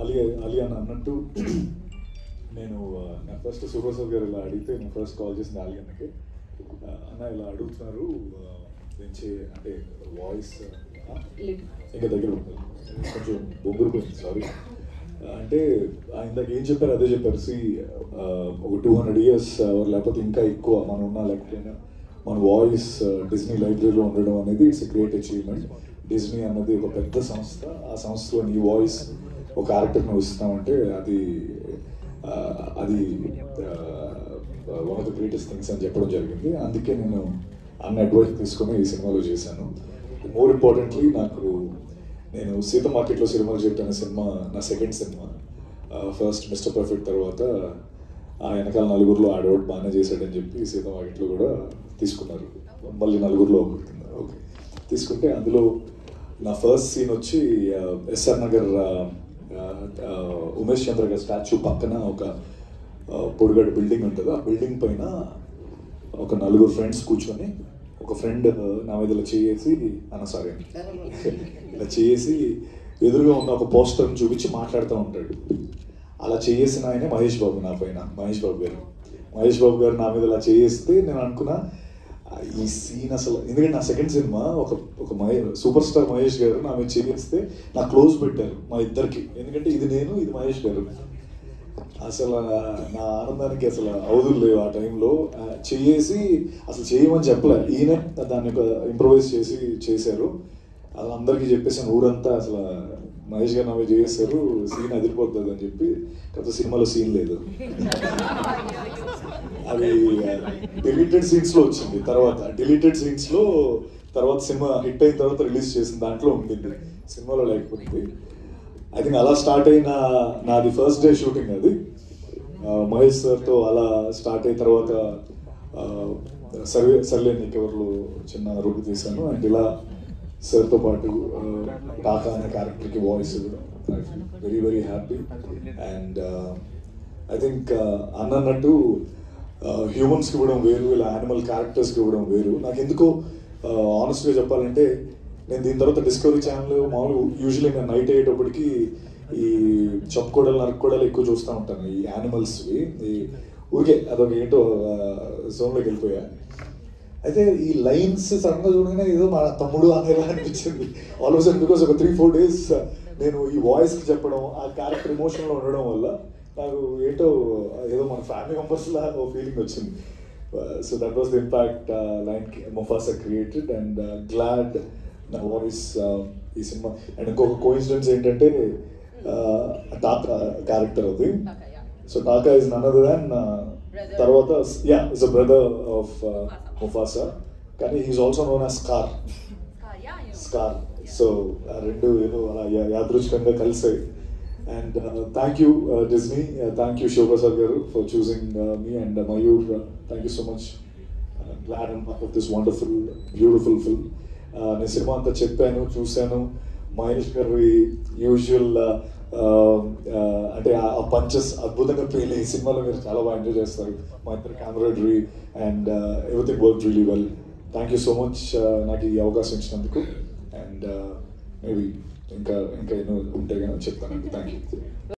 అలీ అలీ అని అన్నట్టు నేను ఆ, నా ఫస్ట్ సూపర్ సార్ గారు ఇలా అడిగితే నేను ఫస్ట్ కాల్ చేసింది అలీ అన్నకి ఆ, అన్న ఇలా అడుగుతున్నారు ఆ, నేను చే అంటే వాయిస్ ఇంకా దగ్గర ఉంటుంది కొంచెం బొంగురు పోయింది సారీ అంటే ఆ, ఇందాక ఏం చెప్పారు అదే చెప్పారు సి ఒక టూ హండ్రెడ్ ఇయర్స్ లేకపోతే ఇంకా ఎక్కువ మనం ఉన్నా లేకపోయినా మన వాయిస్ డిజ్నీ లైబ్రరీలో ఉండడం అనేది ఇట్స్ గ్రేట్ అచీవ్మెంట్ డిజ్నీ అన్నది ఒక పెద్ద సంస్థ ఆ సంస్థలో నీ వాయిస్ ఒక క్యారెక్టర్ని ఇస్తామంటే అది ఆ, అది one of the greatest things అని చెప్పడం జరిగింది అందుకే నేను అన్న అడ్వైస్ తీసుకొని ఈ సినిమాలో చేశాను మోర్ ఇంపార్టెంట్లీ నాకు నేను సీత మార్కెట్లో సినిమాలు చెప్పిన సినిమా నా సెకండ్ సినిమా ఫస్ట్ మిస్టర్ పర్ఫెక్ట్ తర్వాత ఆ వెనకాల నలుగురిలో ఆడవాడు బాగానే చేశాడని చెప్పి సీత మార్కెట్లో కూడా తీసుకున్నారు మళ్ళీ నలుగురిలో ఒకటి ఓకే తీసుకుంటే అందులో నా ఫస్ట్ సీన్ వచ్చి ఎస్ఆర్ నగర్ ఆ, ఆ, ఉమేష్ చంద్ర గారి స్టాచ్యూ పక్కన ఒక ఆ, పొడిగడు బిల్డింగ్ ఉంటుంది ఆ బిల్డింగ్ పైన ఒక నలుగురు ఫ్రెండ్స్ కూర్చొని ఒక ఫ్రెండ్ నా మీద ఇలా చేసి అన్న సారీ ఇలా చేసి ఎదురుగా ఉన్న ఒక పోస్టర్ని చూపించి మాట్లాడుతూ ఉంటాడు అలా చేసిన ఆయనే మహేష్ బాబు నా పైన మహేష్ బాబు గారు మహేష్ బాబు గారు నా మీద ఇలా చేస్తే నేను అనుకున్నా ఆ, ఈ సీన్ అసలు ఎందుకంటే నా సెకండ్ సినిమా ఒక ఒక మహే సూపర్ స్టార్ మహేష్ గారు నా మీద చేస్తే నా క్లోజ్ పెట్టారు మా ఇద్దరికి ఎందుకంటే ఇది నేను ఇది మహేష్ గారు అసలు నా ఆనందానికి అసలు అవధులు లేవు ఆ టైంలో ఆ, చెయ్యేసి అసలు చేయమని చెప్పలే ఈయన దాన్ని ఇంప్రవైజ్ చేసి చేశారు అలా అందరికీ చెప్పేసాను ఊరంతా అసలు మహేష్ గారు నవ్వు చేశారు సీన్ అదిరిపోతుంది అని చెప్పి కాకపోతే సినిమాలో సీన్ లేదు అది డిలీటెడ్ సీన్స్ లో వచ్చింది తర్వాత డిలీటెడ్ సీన్స్ లో తర్వాత సినిమా హిట్ అయిన తర్వాత రిలీజ్ చేసిన దాంట్లో ఉండింది సినిమాలో లేకపోతే ఐ థింక్ అలా స్టార్ట్ అయిన నాది ఫస్ట్ డే షూటింగ్ అది ఆ, మహేష్ సార్తో అలా స్టార్ట్ అయిన తర్వాత ఆ, సర్వే సర్లే నీకెవర్లో చిన్న రూపు తీశాను అండ్ ఇలా సార్తో పాటు ఆ, టాకా అనే క్యారెక్టర్కి voice very very happy and I think అన్నట్టు హ్యూమన్స్కి ఇవ్వడం వేరు ఇలా యానిమల్ క్యారెక్టర్స్కి ఇవ్వడం వేరు నాకు ఎందుకో ఆనెస్ట్గా చెప్పాలంటే నేను దీని తర్వాత డిస్కవరీ ఛానల్ మామూలు యూజువల్లీ నేను నైట్ అయ్యేటప్పటికి ఈ చెప్పుకోడలు నరుక్కోడలు ఎక్కువ చూస్తూ ఉంటాను ఈ యానిమల్స్వి ఈ ఊరికే అదొక ఏంటో జోన్లోకి వెళ్ళిపోయా అయితే ఈ లైన్స్ సడన్ గా చూడగానే ఏదో మా తమ్ముడు అనేలా అనిపించింది ఆల్ ఆఫ్ బికాస్ ఒక త్రీ ఫోర్ డేస్ నేను ఈ వాయిస్ కి చెప్పడం ఆ క్యారెక్టర్ ఎమోషన్ లో ఉండడం వల్ల నాకు ఏంటో ఏదో మన ఫ్యామిలీ మెంబర్స్ లా ఓ ఫీలింగ్ వచ్చింది so that was the impact line Mufasa created and glad నా వాయిస్ ఈ సినిమా అండ్ ఇంకొక కోయిన్సిడెన్స్ ఏంటంటే టాకా క్యారెక్టర్ అది so Taka is none other than తర్వాత yeah is a brother of Mufasa కానీ he's also known as Scar Scar so ఆ రెండు ఏదో అలా యా- యాదృచ్ఛికంగా కలిసాయి and thank you Disney thank you Sivaprasad garu for choosing me and Mayur thank you so much glad and part of this wonderful beautiful film నేను సినిమా అంతా చెప్పాను చూశాను మహేష్ గారి యూజువల్ అంటే ఆ పంచెస్ అద్భుతంగా ఫెయిల్ ఈ సినిమాలో మీరు చాలా బాగా ఎంజాయ్ చేస్తారు మా ఇద్దరు camaraderie and everything work really well thank you so much నాకు ఈ అవకాశం ఇచ్చినందుకు అండ్ మేబీ ఇంకా ఇంకా ఎన్నో ఉంటే కానీ చెప్తాను థ్యాంక్ యూ